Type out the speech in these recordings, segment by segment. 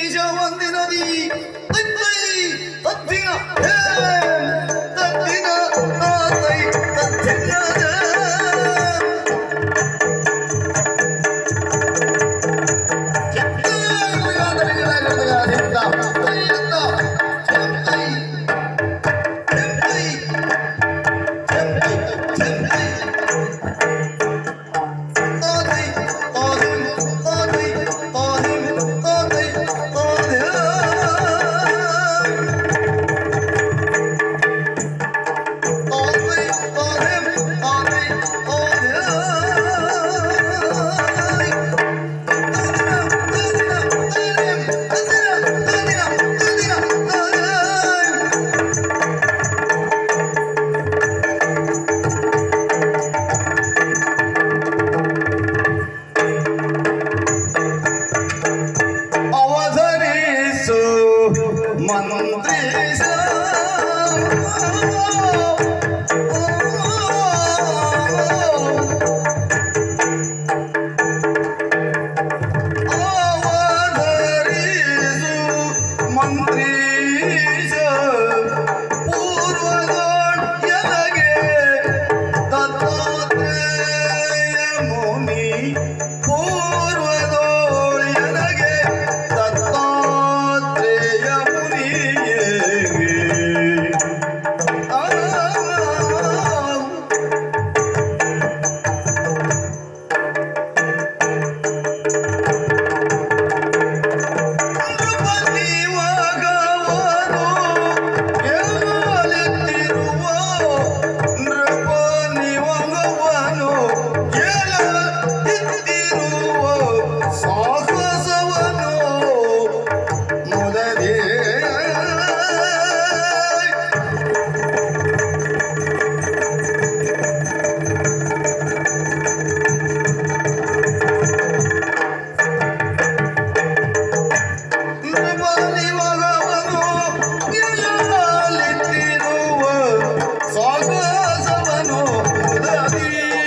ಮಂತ್ರೀಶ ವಂದಿನದಿ ತತ್ತೈ ತದ್ದಿನ ಹೇ ತದ್ದಿನ ತಾತೈ ತದ್ದಿನ ಅವಧರಿಸು ಮಂತ್ರೀಶ ಅವಧರಿಸು ಮಂತ್ರೀಶ ಪೂರ್ವದೊಳಗೆ ದತ್ತಾತ್ರೇಯ ಮುನಿ ಪೂರ್ವದೊಳಗೆ ದತ್ತಾತ್ರೇಯ ಮುನಿಯೇ ಆ ಸಾಗಸವನು ಮುದದಿ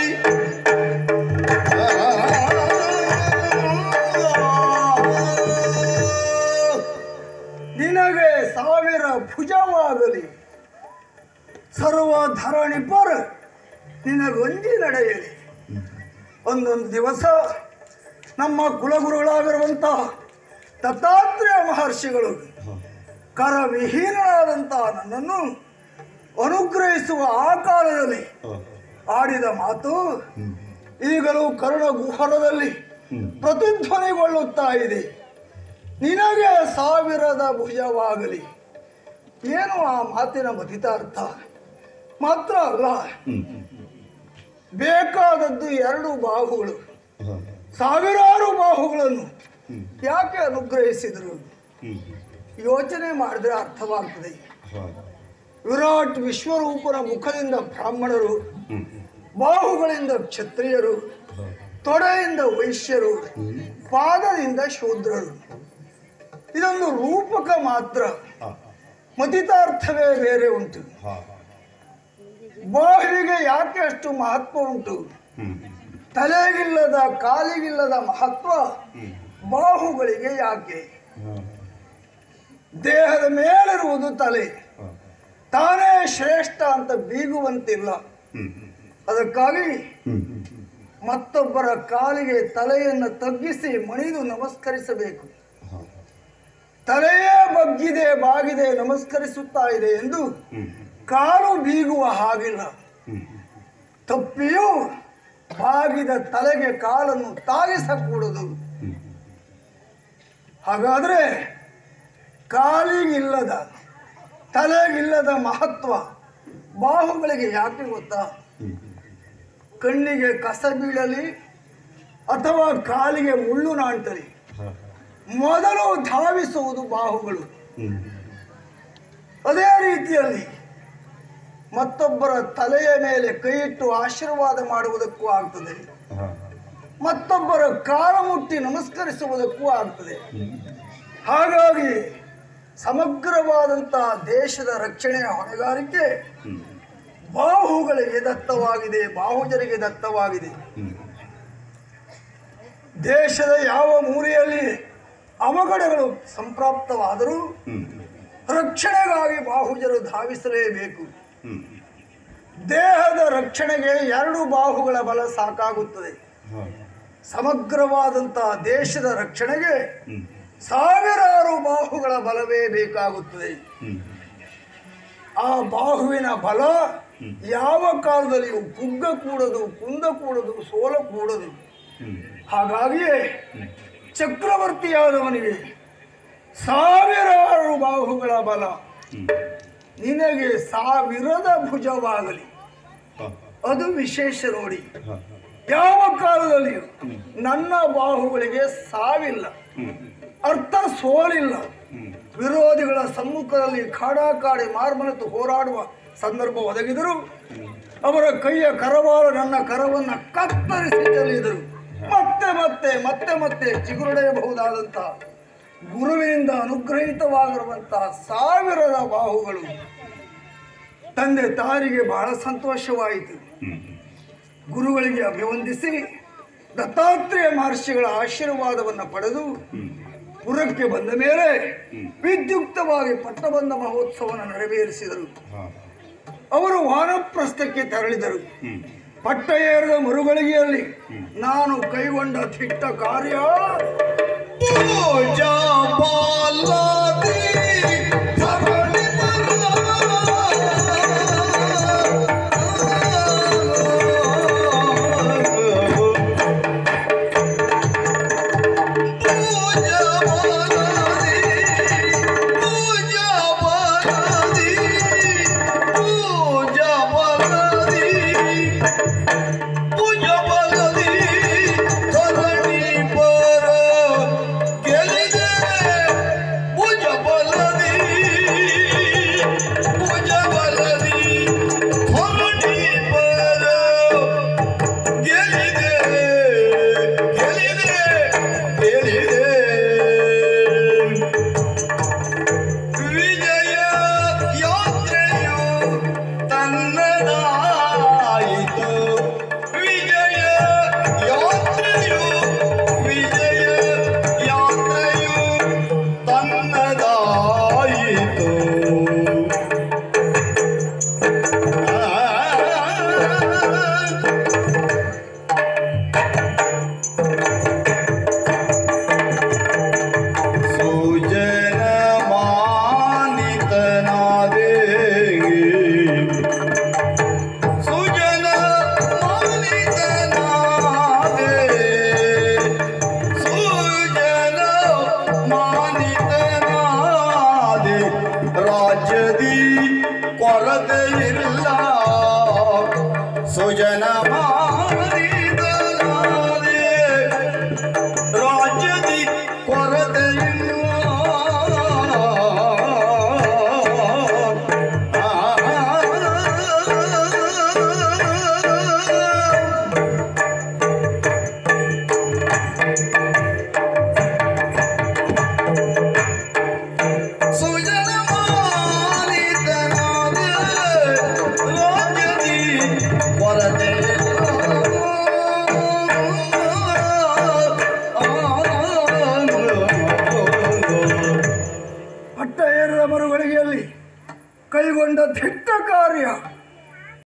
ನಿನಗೆ ಸಾವಿರ ಭುಜವಾಗಲಿ ಸರ್ವ ಧರಣಿ ಪರ ನಿನಗೊಂದಿ ನಡೆಯಲಿ ಒಂದೊಂದು ದಿವಸ ನಮ್ಮ ಕುಲಗುರುಗಳಾಗಿರುವಂತಹ ದತ್ತಾತ್ರೇಯ ಮಹರ್ಷಿಗಳು ಕರವಿಹೀನನಾದಂತಹ ನನ್ನನ್ನು ಅನುಗ್ರಹಿಸುವ ಆ ಕಾಲದಲ್ಲಿ ಆಡಿದ ಮಾತು ಈಗಲೂ ಕರುಣ ಗುಹರದಲ್ಲಿ ಪ್ರತಿಧ್ವನಿಗೊಳ್ಳುತ್ತಾ ಇದೆ ನಿನಗೆ ಸಾವಿರದ ಭುಜವಾಗಲಿ ಏನು ಆ ಮಾತಿನ ಮತಿತಾರ್ಥ ಮಾತ್ರ ಅಲ್ಲ ಬೇಕಾದದ್ದು ಎರಡು ಬಾಹುಗಳು ಸಾವಿರಾರು ಬಾಹುಗಳನ್ನು ಯಾಕೆ ಅನುಗ್ರಹಿಸಿದರು ಯೋಚನೆ ಮಾಡಿದ್ರೆ ಅರ್ಥವಾಗ್ತದೆ ವಿರಾಟ್ ವಿಶ್ವರೂಪನ ಮುಖದಿಂದ ಬ್ರಾಹ್ಮಣರು ಬಾಹುಗಳಿಂದ ಕ್ಷತ್ರಿಯರು ತೊಡೆಯಿಂದ ವೈಶ್ಯರು ಪಾದದಿಂದ ಶೂದ್ರರು ಇದೊಂದು ರೂಪಕ ಮಾತ್ರ ಮತಿತಾರ್ಥವೇ ಬೇರೆ ಉಂಟು ಬಾಹುವಿಗೆ ಯಾಕೆ ಅಷ್ಟು ಮಹತ್ವ ಉಂಟು ತಲೆಗಿಲ್ಲದ ಕಾಲಿಗಿಲ್ಲದ ಮಹತ್ವ ಬಾಹುಗಳಿಗೆ ಯಾಕೆ ದೇಹದ ಮೇಲಿರುವುದು ತಲೆ ತಾನೇ ಶ್ರೇಷ್ಠ ಅಂತ ಬೀಗುವಂತಿಲ್ಲ ಅದಕ್ಕಾಗಿ ಮತ್ತೊಬ್ಬರ ಕಾಲಿಗೆ ತಲೆಯನ್ನು ತಗ್ಗಿಸಿ ಮಣಿದು ನಮಸ್ಕರಿಸಬೇಕು ತಲೆಯೇ ಬಗ್ಗಿದೆ ಬಾಗಿದೆ ನಮಸ್ಕರಿಸುತ್ತಾ ಇದೆ ಎಂದು ಕಾಲು ಬೀಗುವ ಹಾಗಿಲ್ಲ ತಪ್ಪಿಯೂ ಬಾಗಿದ ತಲೆಗೆ ಕಾಲನ್ನು ತಾಗಿಸಕೂಡದು ಹಾಗಾದ್ರೆ ಕಾಲಿಗಿಲ್ಲದ ತಲೆಗಿಲ್ಲದ ಮಹತ್ವ ಬಾಹುಗಳಿಗೆ ಯಾಕೆ ಗೊತ್ತಾ ಕಣ್ಣಿಗೆ ಕಸ ಬೀಳಲಿ ಅಥವಾ ಕಾಲಿಗೆ ಮುಳ್ಳು ನಾಣ್ತಲಿ ಮೊದಲು ಧಾವಿಸುವುದು ಬಾಹುಗಳು ಅದೇ ರೀತಿಯಲ್ಲಿ ಮತ್ತೊಬ್ಬರ ತಲೆಯ ಮೇಲೆ ಕೈ ಇಟ್ಟು ಆಶೀರ್ವಾದ ಮಾಡುವುದಕ್ಕೂ ಆಗ್ತದೆ ಮತ್ತೊಬ್ಬರ ಕಾಲ ಮುಟ್ಟಿ ನಮಸ್ಕರಿಸುವುದಕ್ಕೂ ಆಗ್ತದೆ ಹಾಗಾಗಿ ಸಮಗ್ರವಾದಂತಹ ದೇಶದ ರಕ್ಷಣೆಯ ಹೊಣೆಗಾರಿಕೆ ಬಾಹುಗಳಿಗೆ ದತ್ತವಾಗಿದೆ ಬಾಹುಜರಿಗೆ ದತ್ತವಾಗಿದೆ ದೇಶದ ಯಾವ ಮೂಲೆಯಲ್ಲಿ ಅವಘಡಗಳು ಸಂಪ್ರಾಪ್ತವಾದರೂ ಹ್ಮ್ ರಕ್ಷಣೆಗಾಗಿ ಬಾಹುಜರು ಧಾವಿಸಲೇಬೇಕು ಹ್ಮ್ ದೇಹದ ರಕ್ಷಣೆಗೆ ಎರಡು ಬಾಹುಗಳ ಬಲ ಸಾಕಾಗುತ್ತದೆ ಹಾ. ಸಮಗ್ರವಾದಂತಹ ದೇಶದ ರಕ್ಷಣೆಗೆ ಹ್ಮ್ ಸಾವಿರಾರು ಬಾಹುಗಳ ಬಲವೇ ಬೇಕಾಗುತ್ತದೆ ಹ್ಮ್ ಆ ಬಾಹುವಿನ ಬಲ ಯಾವ ಕಾಲದಲ್ಲಿಯೂ ಕುಗ್ಗಕೂಡದು ಕುಂದಕೂಡದು ಸೋಲಕೂಡದು ಹ್ಮ್ ಹಾಗಾಗಿಯೇ ಚಕ್ರವರ್ತಿಯಾದವನಿಗೆ ಸಾವಿರಾರು ಬಾಹುಗಳ ಬಲ ಹ್ಮ್ ನಿನಗೆ ಸಾವಿರದ ಭುಜವಾಗಲಿ ಹಾ. ಅದು ವಿಶೇಷ ನೋಡಿ ಹಾ. ಯಾವ ಕಾಲದಲ್ಲಿಯೂ ನನ್ನ ಬಾಹುಗಳಿಗೆ ಸಾವಿಲ್ಲ ಹ್ಮ್ ಅರ್ಥ ಸೋಲಿಲ್ಲ ಹ್ಮ್ ವಿರೋಧಿಗಳ ಸಮ್ಮುಖದಲ್ಲಿ ಕಾಡಾಕಾಡಿ ಮಾರ್ಮನತ್ತು ಹೋರಾಡುವ ಸಂದರ್ಭ ಒದಗಿದರು ಅವರ ಕೈಯ ಕರವಾಲ ನನ್ನ ಕರವನ್ನು ಕತ್ತರಿಸಿ ಚೆಲ್ಲಿದರು ಮತ್ತೆ ಮತ್ತೆ ಮತ್ತೆ ಮತ್ತೆ ಚಿಗುರುಡೆಯಬಹುದಾದಂತಹ ಗುರುವಿನಿಂದ ಅನುಗ್ರಹಿತವಾಗಿರುವಂತಹ ಸಾವಿರದ ಬಾಹುಗಳು ತಂದೆ ತಾರಿಗೆ ಬಹಳ ಸಂತೋಷವಾಯಿತು ಹ್ಮ್ ಗುರುಗಳಿಗೆ ಅಭಿವಂದಿಸಿ ದತ್ತಾತ್ರೇಯ ಮಹರ್ಷಿಗಳ ಆಶೀರ್ವಾದವನ್ನು ಪಡೆದು ಪುರಕ್ಕೆ ಬಂದ ಮೇಲೆ ವಿದ್ಯುಕ್ತವಾಗಿ ಪಟ್ಟಬಂಧ ಮಹೋತ್ಸವವನ್ನು ನೆರವೇರಿಸಿದರು ಹಾ. ಅವರು ವಾನಪ್ರಸ್ಥಕ್ಕೆ ತೆರಳಿದರು ಹ್ಮ್ ಪಟ್ಟ ಏರಿದ ಮರುಗಳಿಗೆಯಲ್ಲಿ ನಾನು ಕೈಗೊಂಡ ದಿಟ್ಟ ಕಾರ್ಯ ಪೂಜಾ ಪಾಲಾದಿ ಧರಣಿ ಪೂಜಾ ಪಾಲಾದಿ ಪೂಜಾ ಪಾಲಾದಿ ಪೂಜಾ ಪಾಲಾದಿ ಪೂಜಾ ಪಾಲಾದಿ ಧರಣಿ ಪರ ಗೆಲಿದೆ ಪೂಜಾ ಪಾಲಾದಿ ಪೂಜಾ ಪಾಲಾದಿ ಧರಣಿ ಪರ ಗೆಲಿದೆ ಗೆಲಿದೆ ಗೆಲಿದೆ ವಿಜಯ ಯಾತ್ರೆಯು ತನ್ನದಾಯಿತು ವಿಜಯ ಯಾತ್ರೆಯು ವಿಜಯ ಯಾತ್ರೆಯು ತನ್ನದಾಯಿತು ಆ ಸುಜನ ಮಾನಿತನಾದೆ ಸುಜನ ಮಾನಿತನಾದೆ ಸುಜನ ಮಾನಿತನಾದೆ ರಾಜ್ಯದಿ ಕೊರತೆಯಿಲ್ಲ ಸುಜನ ಮಾನಿತನಾದೆ ರಾಜ್ಯದಿ ಕೊರತೆಯಿಲ್ಲ ಸುಜನ ಮಾನಿತನಾದ ರಾಜ್ಯದಿ ಕೊರತೆಯಿಲ್ಲ ಪಟ್ಟ ಏರಿದ ಮರುಗಳಿಗೆಯಲ್ಲಿ ಕೈಗೊಂಡ ದಿಟ್ಟ ಕಾರ್ಯ